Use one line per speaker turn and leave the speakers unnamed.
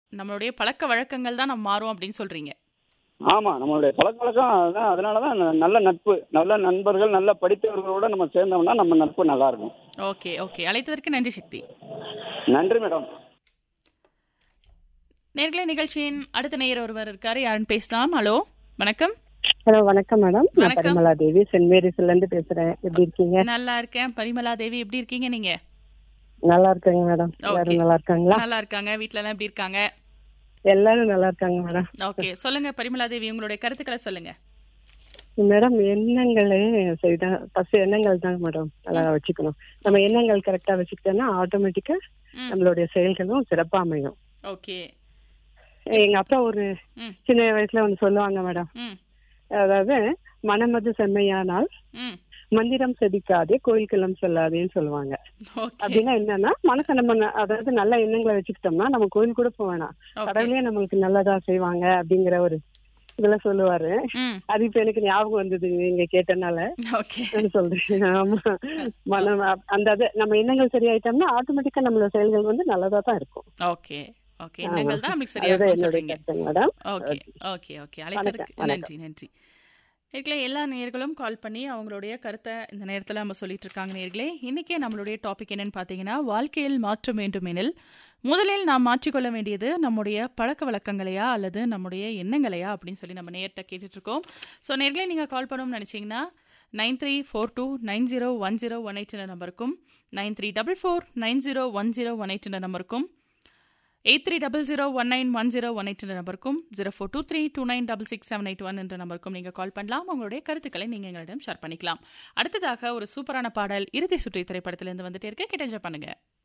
நம்மளுடைய பழக்க வழக்கங்கள் தான் நம்ம மாறும் அப்படின்னு சொல்றீங்க
ஆமா நம்மளுடைய பழக்க வழக்கம் அதான் அதனால தான் ந- நல்ல நட்பு நல்ல நண்பர்கள் நல்ல படித்தவர்களோட நம்ம சேர்ந்தோம்னா நம்ம நட்பு நல்லா இருக்கும்
ஓகே ஓகே அழைத்ததற்கு நன்றி சக்தி
நன்றி மேடம்
நேர்களை நிகழ்ச்சியின் அடுத்த நேயர் ஒருவர் இருக்காரு யாருன்னு பேசலாம் ஹலோ வணக்கம்
ஹலோ வணக்கம் மேடம் நான்
வணக்கம்.
பரிமலா தேவி சென்ட் மேரிஸ்ல இருந்து பேசுறேன் எப்படி இருக்கீங்க
நல்லா இருக்கேன் பரிமலா தேவி எப்படி இருக்கீங்க நீங்க
நல்லா இருக்காங்க மேடம்
Okay.
எல்லாரும் நல்லா இருக்காங்களா
நல்லா இருக்காங்க வீட்ல எல்லாம் எப்படி இருக்காங்க
எல்லாரும் நல்லா இருக்காங்க மேடம்
ஓகே சொல்லுங்க பரிமலா தேவி உங்களுடைய கருத்துக்களை சொல்லுங்க
மேடம் எண்ணங்களே சரிதான் ஃபர்ஸ்ட் எண்ணங்கள் தான் மேடம் நல்லா வச்சுக்கணும் நம்ம எண்ணங்கள் கரெக்டா வச்சுக்கிட்டோம்னா ஆட்டோமேட்டிக்கா
ம்.
நம்மளுடைய செயல்களும் சிறப்பா அமையும்
ஓகே
எங்க அப்பா ஒரு
ம்.
சின்ன வயசுல ஒண்ணு சொல்லுவாங்க மேடம்
ம்
அதாவது மனமது செம்மையானால்
ம்
மந்திரம் செதிக்காதே கோயில்களம் செல்லாதேன்னு சொல்லுவாங்க
ஓகே
அப்படின்னா என்னன்னா மனசை நம்ம ந- அதாவது நல்ல எண்ணங்களை வச்சுக்கிட்டோம்னா நம்ம கோயில் கூட போக வேணாம்
ஓகே
கடவுளே நம்மளுக்கு நல்லதா செய்வாங்க அப்படிங்கிற ஒரு இதுல சொல்லுவாரு
ம்
அது இப்ப எனக்கு ஞாபகம் வந்தது நீங்க கேட்டனால
ஓகே
நான் சொல்றேன் ஆமா மனம் அ- அந்த அது நம்ம எண்ணங்கள் சரியாயிட்டோம்னா ஆட்டோமேட்டிக்கா நம்மளோட செயல்கள் வந்து நல்லதா தான் இருக்கும்
ஓகே ஓகே எண்ணங்கள் தான் நமக்கு சரியா
அதுதான்
இருக்கும்னு
என்னுடைய
சொல்றீங்க
கருத்து மேடம்
ஓகே ஓகே ஓகே அழைத்ததற்கு
வணக்கம்.
நன்றி நன்றி நேர்களே எல்லா நேர்களும் கால் பண்ணி அவங்களுடைய கருத்தை இந்த நேரத்தில் நம்ம சொல்லிட்டு இருக்காங்க நேர்களே இன்னைக்கே நம்மளுடைய டாபிக் என்னன்னு பார்த்தீங்கன்னா வாழ்க்கையில் மாற்றம் வேண்டும் எனில் முதலில் நாம் மாற்றிக்கொள்ள வேண்டியது நம்முடைய பழக்க வழக்கங்களையா அல்லது நம்முடைய எண்ணங்களையா அப்படின்னு சொல்லி நம்ம நேர்கிட்ட கேட்டுட்டு இருக்கோம் ஸோ நேர்களே நீங்கள் கால் பண்ணணும்னு நினச்சிங்கன்னா nine three four two nine zero one zero one eight நம்பருக்கும் nine three double four nine zero one zero one eight நம்பருக்கும் eight three double zero one nine one zero one eight நம்பருக்கும் zero four two three two nine double six seven eight one என்ற நம்பருக்கும் நீங்கள் கால் பண்ணலாம் உங்களுடைய கருத்துக்களை நீங்கள் எங்களிடம் ஷேர் பண்ணிக்கலாம் அடுத்ததாக ஒரு சூப்பரான பாடல் இறுதி சுற்றி திரைப்படத்திலிருந்து வந்துட்டே இருக்க கிட்ட பண்ணுங்க